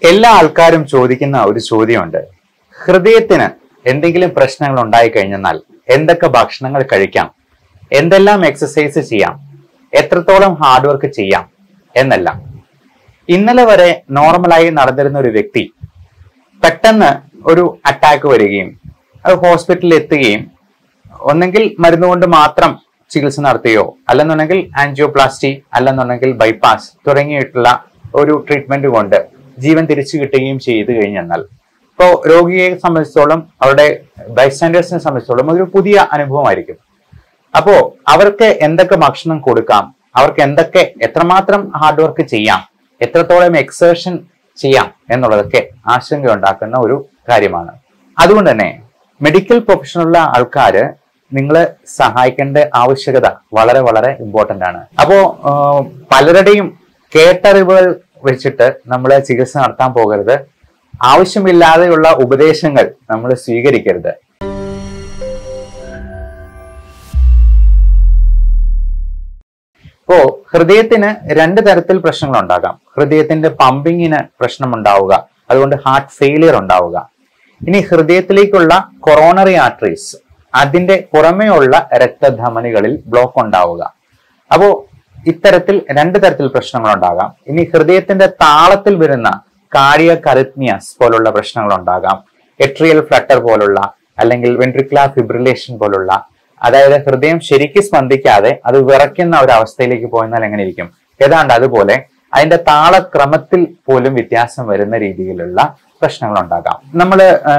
എല്ലാ ആൾക്കാരും ചോദിക്കുന്ന ഒരു ചോദ്യമുണ്ട് ഹൃദയത്തിന് എന്തെങ്കിലും പ്രശ്നങ്ങൾ ഉണ്ടായി കഴിഞ്ഞാൽ എന്തൊക്കെ ഭക്ഷണങ്ങൾ കഴിക്കാം എന്തെല്ലാം എക്സസൈസ് ചെയ്യാം എത്രത്തോളം ഹാർഡ് വർക്ക് ചെയ്യാം എന്നെല്ലാം ഇന്നലെ വരെ നോർമലായി നടന്നിരുന്ന ഒരു വ്യക്തി പെട്ടെന്ന് ഒരു അറ്റാക്ക് വരികയും അത് ഹോസ്പിറ്റലിൽ എത്തുകയും ഒന്നെങ്കിൽ മരുന്ന് കൊണ്ട് മാത്രം ചികിത്സ നടത്തുകയോ അല്ലെന്നുണ്ടെങ്കിൽ ആൻജിയോപ്ലാസ്റ്റി അല്ലെന്നുണ്ടെങ്കിൽ ബൈപ്പാസ് തുടങ്ങിയിട്ടുള്ള ഒരു ട്രീറ്റ്മെന്റ് കൊണ്ട് ജീവൻ തിരിച്ചു കിട്ടുകയും ചെയ്തു കഴിഞ്ഞെന്നാൽ ഇപ്പോൾ രോഗിയെ സംബന്ധിച്ചോളം അവരുടെ ബൈസ്റ്റാൻഡേഴ്സിനെ സംബന്ധിച്ചോളം അതൊരു പുതിയ അനുഭവമായിരിക്കും അപ്പോ അവർക്ക് എന്തൊക്കെ ഭക്ഷണം കൊടുക്കാം അവർക്ക് എന്തൊക്കെ എത്രമാത്രം ഹാർഡ് വർക്ക് ചെയ്യാം എത്രത്തോളം എക്സേഷൻ ചെയ്യാം എന്നുള്ളതൊക്കെ ആശങ്ക ഉണ്ടാക്കുന്ന ഒരു കാര്യമാണ് അതുകൊണ്ട് തന്നെ മെഡിക്കൽ പ്രൊഫഷനുള്ള ആൾക്കാര് നിങ്ങളെ സഹായിക്കേണ്ട ആവശ്യകത വളരെ വളരെ ഇമ്പോർട്ടന്റ് ആണ് അപ്പോ ആ, പലരുടെയും കേട്ടറിവുകൾ വെച്ചിട്ട് നമ്മൾ ചികിത്സ നടത്താൻ പോകരുത് ആവശ്യമില്ലാതെയുള്ള ഉപദേശങ്ങൾ നമ്മൾ സ്വീകരിക്കരുത് ഇപ്പോ ഹൃദയത്തിന് രണ്ട് തരത്തിൽ പ്രശ്നങ്ങൾ ഉണ്ടാകാം ഹൃദയത്തിന്റെ പമ്പിങ്ങിന് പ്രശ്നമുണ്ടാവുക അതുകൊണ്ട് ഹാർട്ട് ഫെയിലിയർ ഉണ്ടാവുക ഇനി ഹൃദയത്തിലേക്കുള്ള കൊറോണറി ആർട്ടറീസ് അതിന്റെ പുറമേയുള്ള രക്തധമനികളിൽ ബ്ലോക്ക് ഉണ്ടാവുക അപ്പോ ഇത്തരത്തിൽ രണ്ട് തരത്തിൽ പ്രശ്നങ്ങൾ ഉണ്ടാകാം ഇനി ഹൃദയത്തിന്റെ താളത്തിൽ വരുന്ന കാർഡിയ കറിത്മിയസ് പോലുള്ള പ്രശ്നങ്ങൾ ഉണ്ടാകാം എട്രിയൽ ഫ്ലട്ടർ പോലുള്ള അല്ലെങ്കിൽ വെൻട്രിക്കുലാർ ഫിബ്രിലേഷൻ പോലുള്ള അതായത് ഹൃദയം ശരിക്കും സ്പന്ദിക്കാതെ അത് വിറയ്ക്കുന്ന ഒരു അവസ്ഥയിലേക്ക് പോയെന്നാൽ എങ്ങനെ ഇരിക്കും ഏതാണ്ട് അതുപോലെ അതിന്റെ താളക്രമത്തിൽ പോലും വ്യത്യാസം വരുന്ന രീതിയിലുള്ള പ്രശ്നങ്ങൾ ഉണ്ടാകാം നമ്മൾ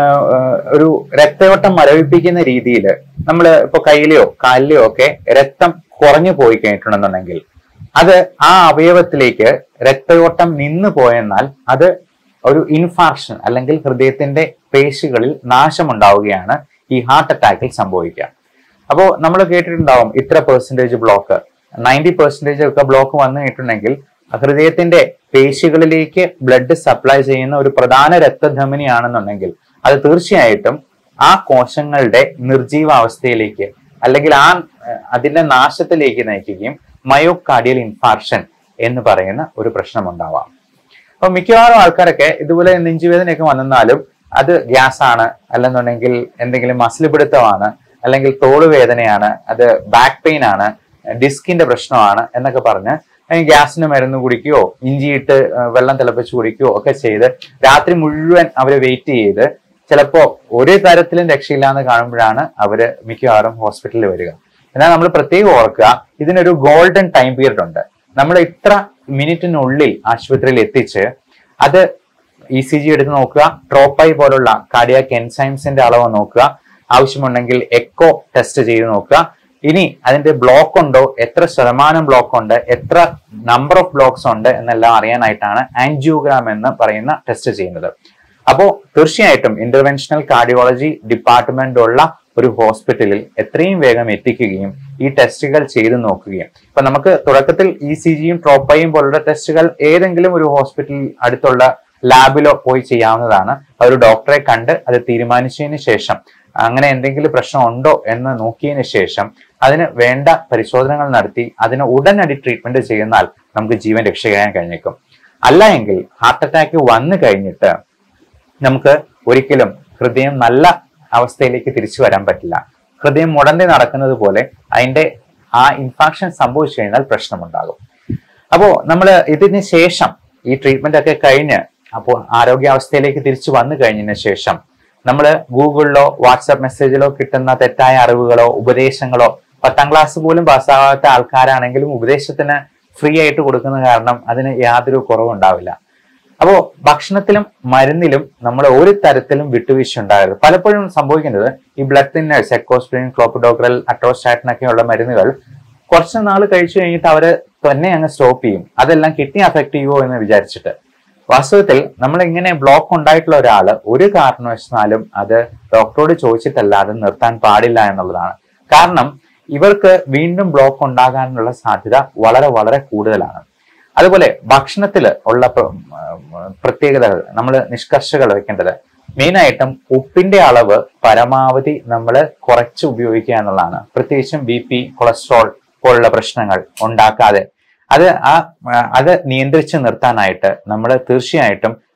ഒരു രക്തയോട്ടം മരവിപ്പിക്കുന്ന രീതിയിൽ നമ്മൾ ഇപ്പൊ കയ്യിലെയോ കാലിലെയോ ഒക്കെ രക്തം കുറഞ്ഞു പോയി കഴിഞ്ഞിട്ടുണ്ടെന്നുണ്ടെങ്കിൽ അത് ആ അവയവത്തിലേക്ക് രക്തയോട്ടം നിന്നു പോയെന്നാൽ അത് ഒരു ഇൻഫാർഷൻ അല്ലെങ്കിൽ ഹൃദയത്തിന്റെ പേശികളിൽ നാശമുണ്ടാവുകയാണ് ഈ ഹാർട്ട് അറ്റാക്കിൽ സംഭവിക്കുക അപ്പോൾ നമ്മൾ കേട്ടിട്ടുണ്ടാവും ഇത്ര പെർസെൻറ്റേജ് ബ്ലോക്ക് നയൻറ്റി പെർസെൻറ്റേജ് ഒക്കെ ബ്ലോക്ക് വന്നു കഴിഞ്ഞിട്ടുണ്ടെങ്കിൽ ഹൃദയത്തിന്റെ പേശികളിലേക്ക് ബ്ലഡ് സപ്ലൈ ചെയ്യുന്ന ഒരു പ്രധാന രക്തധമനിയാണെന്നുണ്ടെങ്കിൽ അത് തീർച്ചയായിട്ടും ആ കോശങ്ങളുടെ നിർജീവാവസ്ഥയിലേക്ക് അല്ലെങ്കിൽ ആ അഹ് അതിന്റെ നാശത്തിലേക്ക് നയിക്കുകയും മയോകാർഡിയൽ ഇൻഫാർഷൻ എന്ന് പറയുന്ന ഒരു പ്രശ്നം ഉണ്ടാവാം അപ്പൊ മിക്കവാറും ആൾക്കാരൊക്കെ ഇതുപോലെ നെഞ്ചുവേദനയൊക്കെ വന്നെന്നാലും അത് ഗ്യാസ് ആണ് അല്ലെന്നുണ്ടെങ്കിൽ എന്തെങ്കിലും മസിൽ പിടുത്തമാണ് അല്ലെങ്കിൽ തോള് വേദനയാണ് അത് ബാക്ക് പെയിൻ ആണ് ഡിസ്കിന്റെ പ്രശ്നമാണ് എന്നൊക്കെ പറഞ്ഞ് അതിന് ഗ്യാസിന് മരുന്ന് കുടിക്കുകയോ ഇഞ്ചിയിട്ട് ആ, വെള്ളം തിളപ്പിച്ച് കുടിക്കുകയോ ഒക്കെ ചെയ്ത് രാത്രി മുഴുവൻ അവര് വെയിറ്റ് ചെയ്ത് ചിലപ്പോ ഒരു തരത്തിലും രക്ഷയില്ലാന്ന് കാണുമ്പോഴാണ് അവര് മിക്കവാറും ഹോസ്പിറ്റലിൽ വരിക എന്നാൽ നമ്മൾ പ്രത്യേകം ഓർക്കുക ഇതിനൊരു ഗോൾഡൻ ടൈം പീരീഡ് ഉണ്ട് നമ്മൾ ഇത്ര മിനിറ്റിനുള്ളിൽ ആശുപത്രിയിൽ എത്തിച്ച് അത് ഇ സി ജി എടുത്ത് നോക്കുക ട്രോപ്പൈ പോലുള്ള കാർഡിയാക് എൻസൈംസിന്റെ അളവ് നോക്കുക ആവശ്യമുണ്ടെങ്കിൽ എക്കോ ടെസ്റ്റ് ചെയ്ത് നോക്കുക ഇനി അതിന്റെ ബ്ലോക്ക് ഉണ്ടോ എത്ര ശതമാനം ബ്ലോക്ക് ഉണ്ട് എത്ര നമ്പർ ഓഫ് ബ്ലോക്സ് ഉണ്ട് എന്നെല്ലാം അറിയാനായിട്ടാണ് ആൻജിയോഗ്രാം എന്ന് പറയുന്ന ടെസ്റ്റ് ചെയ്യുന്നത് അപ്പോൾ തീർച്ചയായിട്ടും ഇന്റർവെൻഷണൽ കാർഡിയോളജി ഡിപ്പാർട്ട്മെന്റ് ഉള്ള ഒരു ഹോസ്പിറ്റലിൽ എത്രയും വേഗം എത്തിക്കുകയും ഈ ടെസ്റ്റുകൾ ചെയ്തു നോക്കുകയും ഇപ്പൊ നമുക്ക് തുടക്കത്തിൽ ഇ സി ജിയും ട്രോപ്പയും പോലുള്ള ടെസ്റ്റുകൾ ഏതെങ്കിലും ഒരു ഹോസ്പിറ്റലിൽ അടുത്തുള്ള ലാബിലോ പോയി ചെയ്യാവുന്നതാണ് ഒരു ഡോക്ടറെ കണ്ട് അത് തീരുമാനിച്ചതിന് ശേഷം അങ്ങനെ എന്തെങ്കിലും പ്രശ്നം ഉണ്ടോ എന്ന് നോക്കിയതിന് ശേഷം അതിന് വേണ്ട പരിശോധനകൾ നടത്തി അതിന് ഉടനടി ട്രീറ്റ്മെന്റ് ചെയ്യുന്നാൽ നമുക്ക് ജീവൻ രക്ഷിക്കാൻ കഴിഞ്ഞേക്കും അല്ല എങ്കിൽ ഹാർട്ട് അറ്റാക്ക് വന്നു കഴിഞ്ഞിട്ട് നമുക്ക് ഒരിക്കലും ഹൃദയം നല്ല അവസ്ഥയിലേക്ക് തിരിച്ചു വരാൻ പറ്റില്ല ഹൃദയം മുടന്തി നടക്കുന്നത് പോലെ അതിന്റെ ആ ഇൻഫാക്ഷൻ സംഭവിച്ചു കഴിഞ്ഞാൽ പ്രശ്നമുണ്ടാകും അപ്പോ നമ്മൾ ഇതിന് ശേഷം ഈ ട്രീറ്റ്മെന്റ് ഒക്കെ കഴിഞ്ഞ് അപ്പോൾ ആരോഗ്യാവസ്ഥയിലേക്ക് തിരിച്ചു വന്നു കഴിഞ്ഞതിന് ശേഷം നമ്മൾ ഗൂഗിളിലോ വാട്സാപ്പ് മെസ്സേജിലോ കിട്ടുന്ന തെറ്റായ അറിവുകളോ ഉപദേശങ്ങളോ പത്താം ക്ലാസ് പോലും പാസ്സാകാത്ത ആൾക്കാരാണെങ്കിലും ഉപദേശത്തിന് ഫ്രീ ആയിട്ട് കൊടുക്കുന്ന കാരണം അതിന് യാതൊരു കുറവുണ്ടാവില്ല അപ്പോ ഭക്ഷണത്തിലും മരുന്നിലും നമ്മൾ ഒരു തരത്തിലും വിട്ടുവീഴ്ച ഉണ്ടാകരുത് പലപ്പോഴും സംഭവിക്കുന്നത് ഈ blood thinners ecosprin clopidogrel atorvastatin ഒക്കെയുള്ള മരുന്നുകൾ കുറച്ച് നാൾ കഴിച്ചു കഴിഞ്ഞിട്ട് അവര് തന്നെ അങ്ങ് സ്റ്റോപ്പ് ചെയ്യും അതെല്ലാം കിഡ്നി അഫക്ട് ചെയ്യുമോ എന്ന് വിചാരിച്ചിട്ട് വാസ്തവത്തിൽ നമ്മൾ ഇങ്ങനെ ബ്ലോക്ക് ഉണ്ടായിട്ടുള്ള ഒരാള് ഒരു കാരണവശാലും അത് ഡോക്ടറോട് ചോദിച്ചിട്ടല്ലാതെ നിർത്താൻ പാടില്ല എന്നുള്ളതാണ് കാരണം ഇവർക്ക് വീണ്ടും ബ്ലോക്ക് ഉണ്ടാകാനുള്ള സാധ്യത വളരെ വളരെ കൂടുതലാണ് അതുപോലെ ഭക്ഷണത്തിൽ ഉള്ള പ്ര- ഉം, പ്രത്യേകതകൾ നമ്മൾ നിഷ്കർഷകൾ വെക്കേണ്ടത് മെയിനായിട്ടും ഉപ്പിന്റെ അളവ് പരമാവധി നമ്മൾ കുറച്ച് ഉപയോഗിക്കുക എന്നുള്ളതാണ് പ്രത്യേകിച്ചും ബി പി കൊളസ്ട്രോൾ പോലുള്ള പ്രശ്നങ്ങൾ ഉണ്ടാക്കാതെ അത് ആ ആ, അത് നിയന്ത്രിച്ച് നിർത്താനായിട്ട് നമ്മൾ തീർച്ചയായിട്ടും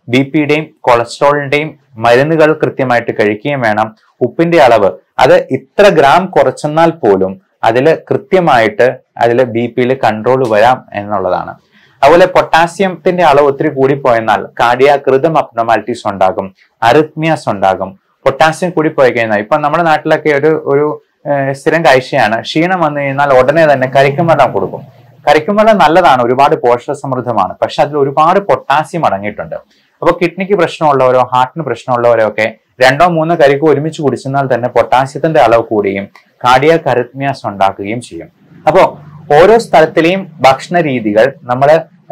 ബി പിയുടെയും കൊളസ്ട്രോളിന്റെയും മരുന്നുകൾ കൃത്യമായിട്ട് കഴിക്കുകയും വേണം ഉപ്പിന്റെ അളവ് അത് ഇത്ര ഗ്രാം കുറച്ചെന്നാൽ പോലും അതിൽ കൃത്യമായിട്ട് അതിൽ ബി പിയിൽ കൺട്രോൾ വരാം എന്നുള്ളതാണ് അതുപോലെ പൊട്ടാസ്യത്തിന്റെ അളവ് ഒത്തിരി കൂടിപ്പോയെന്നാൽ കാർഡിയാക് റിതം അബ്നോമാലിറ്റീസ് ഉണ്ടാകും അറിത്മിയാസ് ഉണ്ടാകും പൊട്ടാസ്യം കൂടിപ്പോയി കഴിഞ്ഞാൽ ഇപ്പൊ നമ്മുടെ നാട്ടിലൊക്കെ ഒരു ഒരു ഏഹ്, സ്ഥിരം കാഴ്ചയാണ് ക്ഷീണം വന്നു കഴിഞ്ഞാൽ ഉടനെ തന്നെ കരിക്കും വെള്ളം കൊടുക്കും കരിക്കും വെള്ളം നല്ലതാണ് ഒരുപാട് പോഷക സമൃദ്ധമാണ് പക്ഷെ അതിൽ ഒരുപാട് പൊട്ടാസ്യം അടങ്ങിയിട്ടുണ്ട് അപ്പൊ കിഡ്നിക്ക് പ്രശ്നമുള്ളവരോ ഹാർട്ടിന് പ്രശ്നമുള്ളവരോ ഒക്കെ രണ്ടോ മൂന്നോ കരിക്ക് ഒരുമിച്ച് കുടിച്ചെന്നാൽ തന്നെ പൊട്ടാസ്യത്തിന്റെ അളവ് കൂടുകയും കാർഡിയാക് അറിത്മിയാസ് ഉണ്ടാക്കുകയും ചെയ്യും അപ്പോ ഓരോ സ്ഥലത്തിലെയും ഭക്ഷണ രീതികൾ നമ്മൾ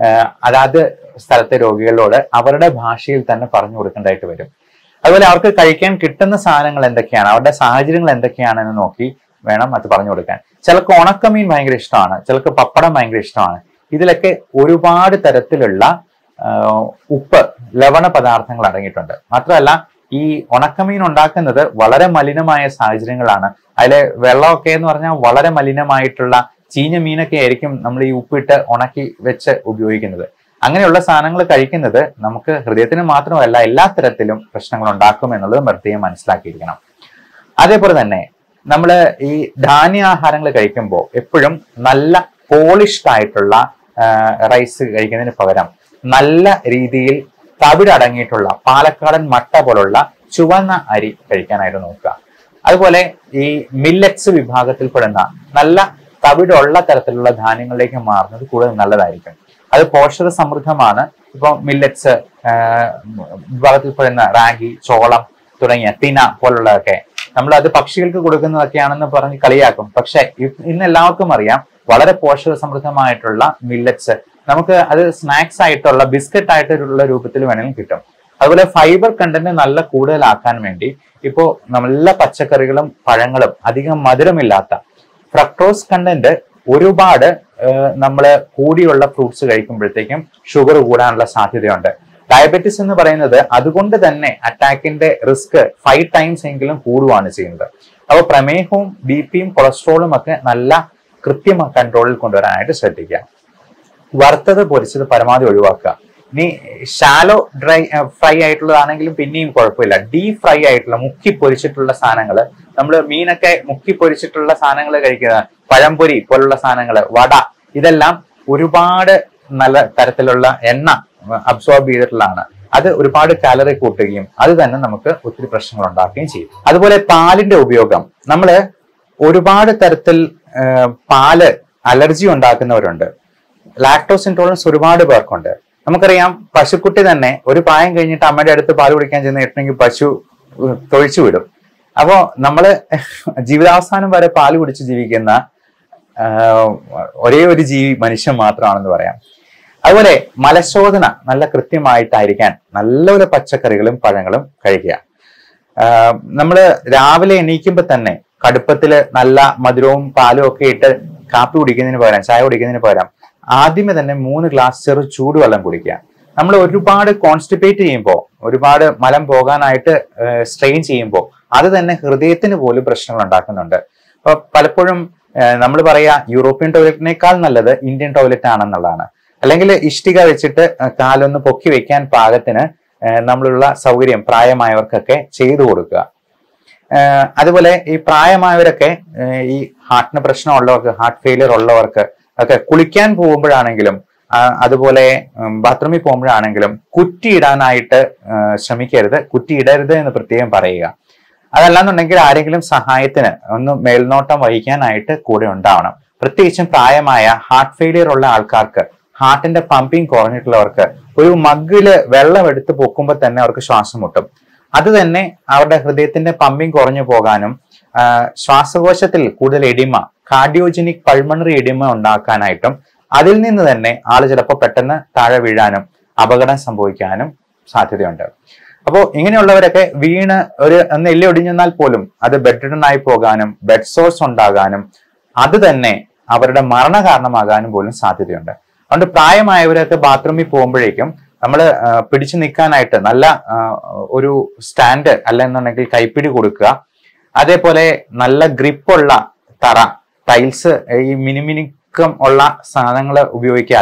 അതാത് സ്ഥലത്തെ രോഗികളോട് അവരുടെ ഭാഷയിൽ തന്നെ പറഞ്ഞു കൊടുക്കേണ്ടതായിട്ട് വരും അതുപോലെ അവർക്ക് കഴിക്കാൻ കിട്ടുന്ന സാധനങ്ങൾ എന്തൊക്കെയാണ് അവരുടെ സാഹചര്യങ്ങൾ എന്തൊക്കെയാണെന്ന് നോക്കി വേണം അത് പറഞ്ഞു കൊടുക്കാൻ ചിലർക്ക് ഉണക്കമീൻ ഭയങ്കര ഇഷ്ടമാണ് ചിലർക്ക് പപ്പടം ഭയങ്കര ഇഷ്ടമാണ് ഇതിലൊക്കെ ഒരുപാട് തരത്തിലുള്ള ആ, ഉപ്പ് ലവണ പദാർത്ഥങ്ങൾ അടങ്ങിയിട്ടുണ്ട് മാത്രമല്ല ഈ ഉണക്കമീൻ ഉണ്ടാക്കുന്നത് വളരെ മലിനമായ സാഹചര്യങ്ങളാണ് അതിലെ വെള്ളമൊക്കെ എന്ന് പറഞ്ഞാൽ വളരെ മലിനമായിട്ടുള്ള ചീഞ്ഞ മീനൊക്കെ ആയിരിക്കും നമ്മൾ ഈ ഉപ്പിട്ട് ഉണക്കി വെച്ച് ഉപയോഗിക്കുന്നത് അങ്ങനെയുള്ള സാധനങ്ങൾ കഴിക്കുന്നത് നമുക്ക് ഹൃദയത്തിന് മാത്രമല്ല എല്ലാ തരത്തിലും പ്രശ്നങ്ങൾ ഉണ്ടാക്കും എന്നുള്ളത് പ്രത്യേകം മനസ്സിലാക്കിയിരിക്കണം അതേപോലെ തന്നെ നമ്മൾ ഈ ധാന്യാഹാരങ്ങൾ കഴിക്കുമ്പോൾ എപ്പോഴും നല്ല പോളിഷ്ഡ് ആയിട്ടുള്ള റൈസ് കഴിക്കുന്നതിന് പകരം നല്ല രീതിയിൽ തവിടടങ്ങിയിട്ടുള്ള പാലക്കാടൻ മട്ട പോലുള്ള ചുവന്ന അരി കഴിക്കാനായിട്ട് നോക്കുക അതുപോലെ ഈ മില്ലറ്റ്സ് വിഭാഗത്തിൽപ്പെടുന്ന നല്ല തവിടുള്ള തരത്തിലുള്ള ധാന്യങ്ങളിലേക്ക് മാറുന്നത് കൂടുതൽ നല്ലതായിരിക്കും അത് പോഷക സമൃദ്ധമാണ് ഇപ്പൊ മില്ലറ്റ്സ് വിഭാഗത്തിൽപ്പെടുന്ന റാഗി ചോളം തുടങ്ങിയ തിന പോലുള്ളതൊക്കെ നമ്മൾ അത് പക്ഷികൾക്ക് കൊടുക്കുന്നതൊക്കെയാണെന്ന് പറഞ്ഞ് കളിയാക്കും പക്ഷെ ഇ- ഇന്ന് എല്ലാവർക്കും അറിയാം വളരെ പോഷക സമൃദ്ധമായിട്ടുള്ള മില്ലറ്റ്സ് നമുക്ക് അത് സ്നാക്സ് ആയിട്ടുള്ള ബിസ്ക്കറ്റ് ആയിട്ടുള്ള രൂപത്തിൽ വേണമെങ്കിലും കിട്ടും അതുപോലെ ഫൈബർ കണ്ടന്റ് നല്ല കൂടുതലാക്കാൻ വേണ്ടി ഇപ്പോ നല്ല പച്ചക്കറികളും പഴങ്ങളും അധികം മധുരമില്ലാത്ത ഫ്രക്ടോസ് കണ്ടന്റ് ഒരുപാട് നമ്മൾ കൂടിയുള്ള ഫ്രൂട്ട്സ് കഴിക്കുമ്പോഴത്തേക്കും ഷുഗർ കൂടാനുള്ള സാധ്യതയുണ്ട് ഡയബറ്റിസ് എന്ന് പറയുന്നത് അതുകൊണ്ട് തന്നെ അറ്റാക്കിന്റെ റിസ്ക് ഫൈവ് ടൈംസ് എങ്കിലും കൂടുകയാണ് ചെയ്യുന്നത് അപ്പോൾ പ്രമേഹവും ബി പിയും കൊളസ്ട്രോളും ഒക്കെ നല്ല കൃത്യം കൺട്രോളിൽ കൊണ്ടുവരാനായിട്ട് ശ്രദ്ധിക്കുക വറുത്തത് പൊരിച്ചത് പരമാവധി ഒഴിവാക്കുക ഇനി ഷാലോ ഡ്രൈ ഫ്രൈ ആയിട്ടുള്ളതാണെങ്കിലും പിന്നെയും കുഴപ്പമില്ല ഡീപ് ഫ്രൈ ആയിട്ടുള്ള മുക്കി പൊരിച്ചിട്ടുള്ള സാധനങ്ങൾ നമ്മൾ മീനൊക്കെ മുക്കി പൊരിച്ചിട്ടുള്ള സാധനങ്ങൾ കഴിക്കുക പഴംപൊരി പോലുള്ള സാധനങ്ങൾ വട ഇതെല്ലാം ഒരുപാട് നല്ല തരത്തിലുള്ള എണ്ണ അബ്സോർബ് ചെയ്തിട്ടുള്ളതാണ് അത് ഒരുപാട് കാലറി കൂട്ടുകയും അത് തന്നെ നമുക്ക് ഒത്തിരി പ്രശ്നങ്ങൾ ഉണ്ടാക്കുകയും ചെയ്യും അതുപോലെ പാലിന്റെ ഉപയോഗം നമ്മൾ ഒരുപാട് തരത്തിൽ ആ, പാല് അലർജി ഉണ്ടാക്കുന്നവരുണ്ട് ലാക്ടോസ് ഇൻടോളറൻസ് ഒരുപാട് പേർക്കുണ്ട് നമുക്കറിയാം പശുക്കുട്ടി തന്നെ ഒരു പ്രായം കഴിഞ്ഞിട്ട് അമ്മയുടെ അടുത്ത് പാൽ കുടിക്കാൻ ചെന്നിട്ടുണ്ടെങ്കിൽ പശു ഉം, തൊഴിച്ചു വിടും അപ്പോ നമ്മള് ജീവിതാവസാനം വരെ പാൽ കുടിച്ച് ജീവിക്കുന്ന ആ, ഒരേ ഒരു ജീവി മനുഷ്യൻ മാത്രമാണെന്ന് പറയാം അതുപോലെ മലശോധന നല്ല കൃത്യമായിട്ടായിരിക്കാൻ നല്ലപോലെ പച്ചക്കറികളും പഴങ്ങളും കഴിക്കുക ആഹ് നമ്മള് രാവിലെ എണീക്കുമ്പോ തന്നെ കടുപ്പത്തില് നല്ല മധുരവും പാലും ഒക്കെ ഇട്ട് കാപ്പി കുടിക്കുന്നതിന് പകരം ചായ കുടിക്കുന്നതിന് പകരം ആദ്യമേ തന്നെ മൂന്ന് ഗ്ലാസ് ചെറു ചൂടുവെള്ളം കുടിക്കുക നമ്മൾ ഒരുപാട് കോൺസ്റ്റിപ്പേറ്റ് ചെയ്യുമ്പോൾ ഒരുപാട് മലം പോകാനായിട്ട് സ്ട്രെയിൻ ചെയ്യുമ്പോൾ അത് തന്നെ ഹൃദയത്തിന് പോലും പ്രശ്നങ്ങൾ ഉണ്ടാക്കുന്നുണ്ട് അപ്പൊ പലപ്പോഴും നമ്മൾ പറയാ യൂറോപ്യൻ ടോയ്ലറ്റിനേക്കാൾ നല്ലത് ഇന്ത്യൻ ടോയ്ലറ്റ് ആണെന്നുള്ളതാണ് അല്ലെങ്കിൽ ഇഷ്ടിക വെച്ചിട്ട് ആ, കാലൊന്ന് പൊക്കി വെക്കാൻ പാകത്തിന് ആ, നമ്മളുള്ള സൗകര്യം പ്രായമായവർക്കൊക്കെ ചെയ്തു കൊടുക്കുക ആ, അതുപോലെ ഈ പ്രായമായവരൊക്കെ ആ, ഈ ഹാർട്ടിന് പ്രശ്നമുള്ളവർക്ക് ഹാർട്ട് ഫെയിലിയർ ഉള്ളവർക്ക് ഒക്കെ കുളിക്കാൻ പോകുമ്പോഴാണെങ്കിലും ആ, അതുപോലെ ഉം, ബാത്റൂമിൽ പോകുമ്പോഴാണെങ്കിലും കുറ്റിയിടാനായിട്ട് ആ, ശ്രമിക്കരുത് കുറ്റിയിടരുത് എന്ന് പ്രത്യേകം പറയുക അതല്ലാന്നുണ്ടെങ്കിൽ ആരെങ്കിലും സഹായത്തിന് ഒന്ന് മേൽനോട്ടം വഹിക്കാനായിട്ട് കൂടെ ഉണ്ടാവണം പ്രത്യേകിച്ചും പ്രായമായ ഹാർട്ട് ഫെയിലിയർ ഉള്ള ആൾക്കാർക്ക് ഹാർട്ടിന്റെ പമ്പിങ് കുറഞ്ഞിട്ടുള്ളവർക്ക് ഒരു മഗ്ഗില് വെള്ളം എടുത്ത് പൊക്കുമ്പോൾ തന്നെ അവർക്ക് ശ്വാസം മുട്ടും അത് തന്നെ അവരുടെ ഹൃദയത്തിന്റെ പമ്പിങ് കുറഞ്ഞു പോകാനും ആ, ശ്വാസകോശത്തിൽ കൂടുതൽ എഡിമ കാർഡിയോജനിക് പൾമണറി എഡിമ ഉണ്ടാക്കാനായിട്ടും അതിൽ നിന്ന് തന്നെ ആള് ചിലപ്പോൾ പെട്ടെന്ന് താഴെ വീഴാനും അപകടം സംഭവിക്കാനും സാധ്യതയുണ്ട് അപ്പോൾ ഇങ്ങനെയുള്ളവരൊക്കെ വീണ് ഒരു ഒന്ന് എല്ലി ഒടിഞ്ഞെന്നാൽ പോലും അത് ബെഡ് ആയി പോകാനും ബെഡ് സോഴ്സ് ഉണ്ടാകാനും അത് തന്നെ അവരുടെ മരണ കാരണമാകാനും പോലും സാധ്യതയുണ്ട് അതുകൊണ്ട് പ്രായമായവരൊക്കെ ബാത്റൂമിൽ പോകുമ്പോഴേക്കും നമ്മൾ പിടിച്ചു നിൽക്കാനായിട്ട് നല്ല ആ, ഒരു സ്റ്റാൻഡ് അല്ലെന്നുണ്ടെങ്കിൽ കൈപ്പിടി കൊടുക്കുക അതേപോലെ നല്ല ഗ്രിപ്പുള്ള തറ ടൈൽസ് ഈ മിനിമിനിക്കം ഉള്ള സാധനങ്ങൾ ഉപയോഗിക്കാതെ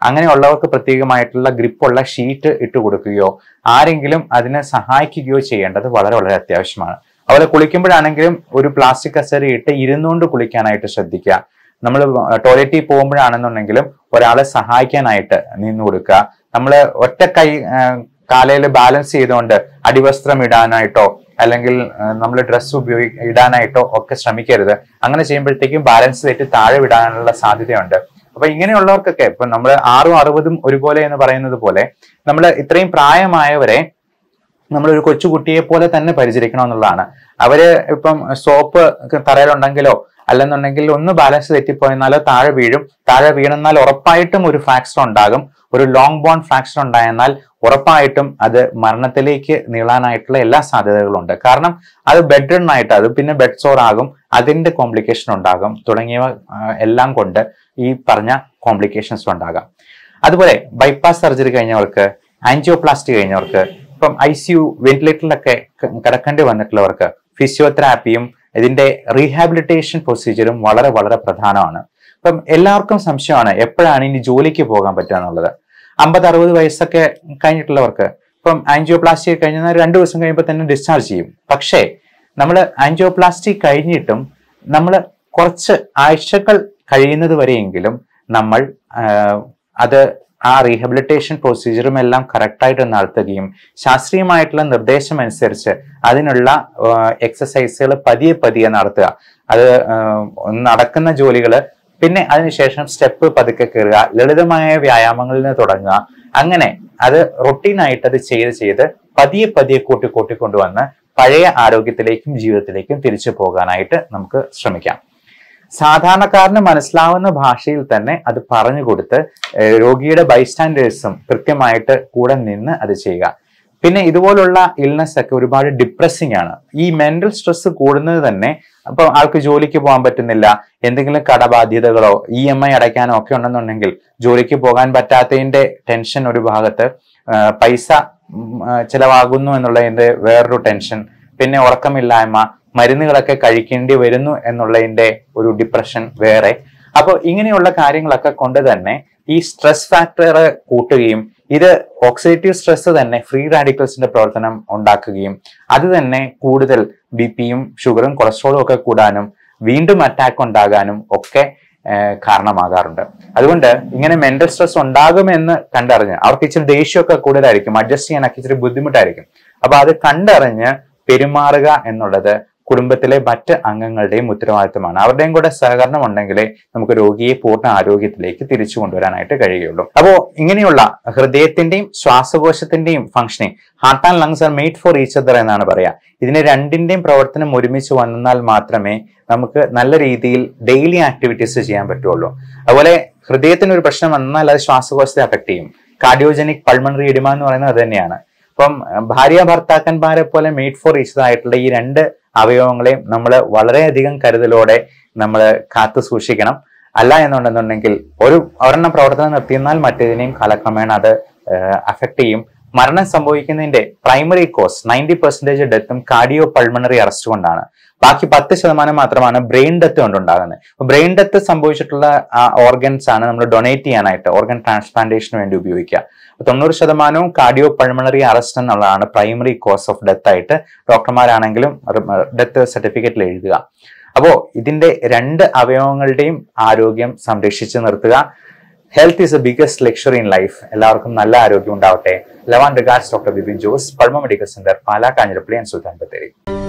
അങ്ങനെയുള്ളവർക്ക് പ്രത്യേകമായിട്ടുള്ള ഗ്രിപ്പുള്ള ഷീറ്റ് ഇട്ട് കൊടുക്കുകയോ ആരെങ്കിലും അതിനെ സഹായിക്കുകയോ ചെയ്യേണ്ടത് വളരെ വളരെ അത്യാവശ്യമാണ് അതുപോലെ കുളിക്കുമ്പോഴാണെങ്കിലും ഒരു പ്ലാസ്റ്റിക് കസേര ഇട്ട് ഇരുന്നുകൊണ്ട് കുളിക്കാനായിട്ട് ശ്രദ്ധിക്കുക നമ്മൾ ടോയ്ലറ്റിൽ പോകുമ്പോഴാണെന്നുണ്ടെങ്കിലും ഒരാളെ സഹായിക്കാനായിട്ട് നിന്ന് കൊടുക്കുക നമ്മൾ ഒറ്റ കൈ കാലയിൽ ബാലൻസ് ചെയ്തുകൊണ്ട് അടിവസ്ത്രം ഇടാനായിട്ടോ അല്ലെങ്കിൽ നമ്മൾ ഡ്രസ്സ് ഉപയോഗി ഇടാനായിട്ടോ ഒക്കെ ശ്രമിക്കരുത് അങ്ങനെ ചെയ്യുമ്പോഴത്തേക്കും ബാലൻസ് തെറ്റി താഴെ വിടാനുള്ള സാധ്യതയുണ്ട് അപ്പൊ ഇങ്ങനെയുള്ളവർക്കൊക്കെ ഇപ്പൊ നമ്മൾ ആറും അറുപതും ഒരുപോലെ എന്ന് പറയുന്നത് പോലെ നമ്മൾ ഇത്രയും പ്രായമായവരെ നമ്മൾ ഒരു കൊച്ചുകുട്ടിയെ പോലെ തന്നെ പരിചരിക്കണം എന്നുള്ളതാണ് അവര് ഇപ്പം സോപ്പ് തറയിലുണ്ടെങ്കിലോ അല്ലെന്നുണ്ടെങ്കിൽ ഒന്ന് ബാലൻസ് തെറ്റിപ്പോയെന്നാലോ താഴെ വീഴും താഴെ വീണെന്നാൽ ഉറപ്പായിട്ടും ഒരു ഫ്രാക്ചർ ഉണ്ടാകും ഒരു ലോങ് ബോൺ ഫ്രാക്ചർ ഉണ്ടായെന്നാൽ ഉറപ്പായിട്ടും അത് മരണത്തിലേക്ക് നീളാനായിട്ടുള്ള എല്ലാ സാധ്യതകളും ഉണ്ട് കാരണം അത് ബെഡ് ആയിട്ട് അത് പിന്നെ ബെഡ് സോർ ആകും അതിന്റെ കോംപ്ലിക്കേഷൻ ഉണ്ടാകും തുടങ്ങിയവ ആ, എല്ലാം കൊണ്ട് ഈ പറഞ്ഞ കോംപ്ലിക്കേഷൻസ് ഉണ്ടാകാം അതുപോലെ ബൈപ്പാസ് സർജറി കഴിഞ്ഞവർക്ക് ആൻജിയോപ്ലാസ്റ്റി കഴിഞ്ഞവർക്ക് ഇപ്പം ഐ സി യു വെന്റിലേറ്ററിലൊക്കെ ക- കിടക്കേണ്ടി വന്നിട്ടുള്ളവർക്ക് ഫിസിയോതെറാപ്പിയും ഇതിന്റെ റീഹാബിലിറ്റേഷൻ പ്രൊസീജിയറും വളരെ വളരെ പ്രധാനമാണ് ഇപ്പം എല്ലാവർക്കും സംശയമാണ് എപ്പോഴാണ് ഇനി ജോലിക്ക് പോകാൻ പറ്റുക എന്നുള്ളത് അമ്പത് അറുപത് വയസ്സൊക്കെ കഴിഞ്ഞിട്ടുള്ളവർക്ക് ഇപ്പം ആൻജിയോപ്ലാസ്റ്റി കഴിഞ്ഞാൽ രണ്ടു ദിവസം കഴിയുമ്പോൾ തന്നെ ഡിസ്ചാർജ് ചെയ്യും പക്ഷേ നമ്മൾ ആൻജിയോപ്ലാസ്റ്റി കഴിഞ്ഞിട്ടും നമ്മൾ കുറച്ച് ആഴ്ചകൾ കഴിയുന്നത് വരെയെങ്കിലും നമ്മൾ ആ, അത് ആ റീഹബിലിറ്റേഷൻ പ്രൊസീജിയറും എല്ലാം കറക്റ്റായിട്ട് നടത്തുകയും ശാസ്ത്രീയമായിട്ടുള്ള നിർദ്ദേശം അനുസരിച്ച് അതിനുള്ള എക്സസൈസുകൾ പതിയെ പതിയെ നടത്തുക അത് ആ, നടക്കുന്ന ജോലികൾ പിന്നെ അതിനുശേഷം സ്റ്റെപ്പ് പതുക്കെ കയറുക ലളിതമായ വ്യായാമങ്ങളിൽ നിന്ന് തുടങ്ങുക അങ്ങനെ അത് റൊട്ടീനായിട്ട് അത് ചെയ്ത് ചെയ്ത് പതിയെ പതിയെ കൂട്ടി കൂട്ടി കൊണ്ടുവന്ന് പഴയ ആരോഗ്യത്തിലേക്കും ജീവിതത്തിലേക്കും തിരിച്ചു പോകാനായിട്ട് നമുക്ക് ശ്രമിക്കാം സാധാരണക്കാരന് മനസ്സിലാവുന്ന ഭാഷയിൽ തന്നെ അത് പറഞ്ഞു കൊടുത്ത് ഏഹ് രോഗിയുടെ ബൈസ്റ്റാൻഡേഴ്സും കൃത്യമായിട്ട് കൂടെ നിന്ന് അത് ചെയ്യുക പിന്നെ ഇതുപോലുള്ള ഇൽനെസ് ഒക്കെ ഒരുപാട് ഡിപ്രസിംഗ് ആണ് ഈ മെന്റൽ സ്ട്രെസ് കൂടുന്നത് തന്നെ അപ്പൊ ആൾക്ക് ജോലിക്ക് പോകാൻ പറ്റുന്നില്ല എന്തെങ്കിലും കടബാധ്യതകളോ ഇ എം ഐ അടയ്ക്കാനോ ഒക്കെ ഉണ്ടെന്നുണ്ടെങ്കിൽ ജോലിക്ക് പോകാൻ പറ്റാത്തതിന്റെ ടെൻഷൻ ഒരു ഭാഗത്ത് ആ, പൈസ ഉം, ആ, ചെലവാകുന്നു എന്നുള്ളതിന്റെ വേറൊരു ടെൻഷൻ പിന്നെ ഉറക്കമില്ലായ്മ മരുന്നുകളൊക്കെ കഴിക്കേണ്ടി വരുന്നു എന്നുള്ളതിന്റെ ഒരു ഡിപ്രഷൻ വേറെ അപ്പോൾ ഇങ്ങനെയുള്ള കാര്യങ്ങളൊക്കെ കൊണ്ട് തന്നെ ഈ സ്ട്രെസ് ഫാക്ടർ കൂട്ടുകയും ഇത് ഓക്സിഡേറ്റീവ് സ്ട്രെസ് തന്നെ ഫ്രീ റാഡിക്കൽസിന്റെ പ്രവർത്തനം ഉണ്ടാക്കുകയും അത് തന്നെ കൂടുതൽ ബി പിയും ഷുഗറും കൊളസ്ട്രോളും ഒക്കെ കൂടാനും വീണ്ടും അറ്റാക്ക് ഉണ്ടാകാനും ഒക്കെ ഏഹ് കാരണമാകാറുണ്ട് അതുകൊണ്ട് ഇങ്ങനെ മെന്റൽ സ്ട്രെസ് ഉണ്ടാകുമെന്ന് കണ്ടറിഞ്ഞ് അവർക്ക് ഇച്ചിരി ദേഷ്യമൊക്കെ കൂടുതലായിരിക്കും അഡ്ജസ്റ്റ് ചെയ്യാനൊക്കെ ഇച്ചിരി ബുദ്ധിമുട്ടായിരിക്കും അപ്പൊ അത് കണ്ടറിഞ്ഞ് പെരുമാറുക എന്നുള്ളത് കുടുംബത്തിലെ മറ്റ് അംഗങ്ങളുടെയും ഉത്തരവാദിത്തമാണ് അവരുടെയും കൂടെ സഹകരണം ഉണ്ടെങ്കിലേ നമുക്ക് രോഗിയെ പൂർണ്ണ ആരോഗ്യത്തിലേക്ക് തിരിച്ചു കൊണ്ടുവരാനായിട്ട് കഴിയുള്ളൂ അപ്പോൾ ഇങ്ങനെയുള്ള ഹൃദയത്തിന്റെയും ശ്വാസകോശത്തിന്റെയും functioning heart and lungs are made for each other എന്നാണ് പറയാ ഇതിന് രണ്ടിന്റെയും പ്രവർത്തനം ഒരുമിച്ച് വന്നാൽ മാത്രമേ നമുക്ക് നല്ല രീതിയിൽ ഡെയിലി ആക്ടിവിറ്റീസ് ചെയ്യാൻ പറ്റുള്ളൂ അതുപോലെ ഹൃദയത്തിന് ഒരു പ്രശ്നം വന്നാൽ അത് ശ്വാസകോശത്തെ അഫക്ട് ചെയ്യും കാർഡിയോജനിക് പൾമണറി ഇടിമ എന്ന് പറയുന്നത് അത് തന്നെയാണ് അപ്പം ഭാര്യ ഭർത്താക്കന്മാരെ പോലെ മെയ്ഡ് ഫോർ ഈച്ച് ആയിട്ടുള്ള ഈ രണ്ട് അവയവങ്ങളെയും നമ്മൾ വളരെയധികം കരുതലോടെ നമ്മൾ കാത്തു സൂക്ഷിക്കണം അല്ല എന്നുണ്ടെന്നുണ്ടെങ്കിൽ ഒരു ഒരെണ്ണം പ്രവർത്തനം നിർത്തിയെന്നാൽ മറ്റേതിനെയും കാലക്രമേണ അത് അഫക്ട് ചെയ്യും മരണം സംഭവിക്കുന്നതിന്റെ പ്രൈമറി കോസ് നയൻറ്റി പെർസെന്റേജ് ഡെത്തും കാർഡിയോ പൾമണറി അറസ്റ്റ് കൊണ്ടാണ് ബാക്കി പത്ത് ശതമാനം മാത്രമാണ് ബ്രെയിൻ ഡെത്ത് കൊണ്ടുണ്ടാകുന്നത് ബ്രെയിൻ ഡെത്ത് സംഭവിച്ചിട്ടുള്ള ഓർഗൻസ് ആണ് നമ്മൾ ഡൊണേറ്റ് ചെയ്യാനായിട്ട് ഓർഗൻ ട്രാൻസ്പ്ലാന്റേഷന് വേണ്ടി ഉപയോഗിക്കുക അപ്പൊ തൊണ്ണൂറ് ശതമാനവും കാർഡിയോ പൾമണറി അറസ്റ്റ് എന്നുള്ളതാണ് പ്രൈമറി കോസ് ഓഫ് ഡെത്ത് ആയിട്ട് ഡോക്ടർമാരാണെങ്കിലും ഡെത്ത് സർട്ടിഫിക്കറ്റിൽ എഴുതുക അപ്പോൾ ഇതിന്റെ രണ്ട് അവയവങ്ങളുടെയും ആരോഗ്യം സംരക്ഷിച്ച് നിർത്തുക health is a biggest luxury in life എല്ലാവർക്കും നല്ല ആരോഗ്യം ഉണ്ടാവട്ടെ ലവാൻ regards doctor Bipin Jose Pulma medical centre Pala Kanjirappally and Sultan Bathery